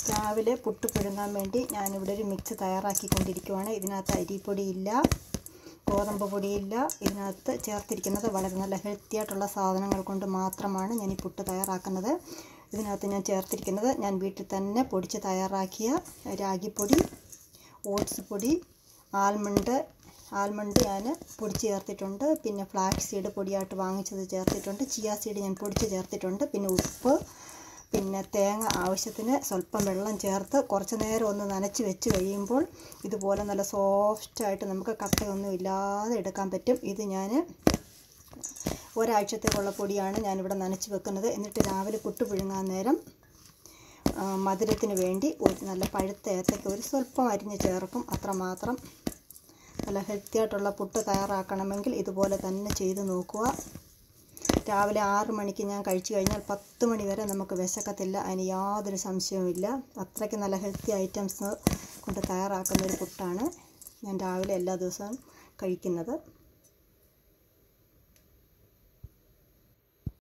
രാവിലെ പുട്ട് പുഴുങ്ങാൻ വേണ്ടി ഞാനിവിടെ ഒരു മിക്സ് തയ്യാറാക്കിക്കൊണ്ടിരിക്കുവാണ് ഇതിനകത്ത് അരിപ്പൊടിയില്ല ഗോതമ്പ് പൊടിയില്ല ഇതിനകത്ത് ചേർത്തിരിക്കുന്നത് വളരെ നല്ല ഹെൽത്തി ആയിട്ടുള്ള സാധനങ്ങൾ കൊണ്ട് മാത്രമാണ് ഞാൻ ഈ പുട്ട് തയ്യാറാക്കുന്നത് ഇതിനകത്ത് ഞാൻ ചേർത്തിരിക്കുന്നത് ഞാൻ വീട്ടിൽ തന്നെ പൊടിച്ച് തയ്യാറാക്കിയ രാഗിപ്പൊടി ഓട്സ് പൊടി ആൽമണ്ട് ആൽമണ്ട് ഞാൻ പൊടിച്ച് ചേർത്തിട്ടുണ്ട് പിന്നെ ഫ്ലാക്സ് സീഡ് പൊടിയായിട്ട് വാങ്ങിച്ചത് ചേർത്തിട്ടുണ്ട് ചിയ സീഡ് ഞാൻ പൊടിച്ച് ചേർത്തിട്ടുണ്ട് പിന്നെ ഉപ്പ് പിന്നെ തേങ്ങ ആവശ്യത്തിന് സ്വല്പം വെള്ളം ചേർത്ത് കുറച്ച് നേരം ഒന്ന് നനച്ച് വെച്ച് കഴിയുമ്പോൾ ഇതുപോലെ നല്ല സോഫ്റ്റായിട്ട് നമുക്ക് കട്ടയൊന്നും ഇല്ലാതെ എടുക്കാൻ പറ്റും ഇത് ഞാൻ ഒരാഴ്ചത്തേക്കുള്ള പൊടിയാണ് ഞാനിവിടെ നനച്ച് വെക്കുന്നത് എന്നിട്ട് രാവിലെ പുട്ട് പുഴുങ്ങാൻ നേരം ആ, മധുരത്തിന് വേണ്ടി ഒരു നല്ല പഴുത്ത ഏത്തയ്ക്ക ഒരു സ്വല്പം അരിഞ്ഞ് ചേർക്കും അത്രമാത്രം നല്ല ഹെൽത്തി ആയിട്ടുള്ള പുട്ട് തയ്യാറാക്കണമെങ്കിൽ ഇതുപോലെ തന്നെ ചെയ്ത് നോക്കുക രാവിലെ ആറ് മണിക്ക് ഞാൻ കഴിച്ചു കഴിഞ്ഞാൽ പത്ത് മണി വരെ നമുക്ക് വിശക്കത്തില്ല അതിന് യാതൊരു സംശയവുമില്ല അത്രയ്ക്ക് നല്ല ഹെൽത്തി ഐറ്റംസ് കൊണ്ട് തയ്യാറാക്കുന്ന ഒരു പുട്ടാണ് ഞാൻ രാവിലെ എല്ലാ ദിവസവും കഴിക്കുന്നത്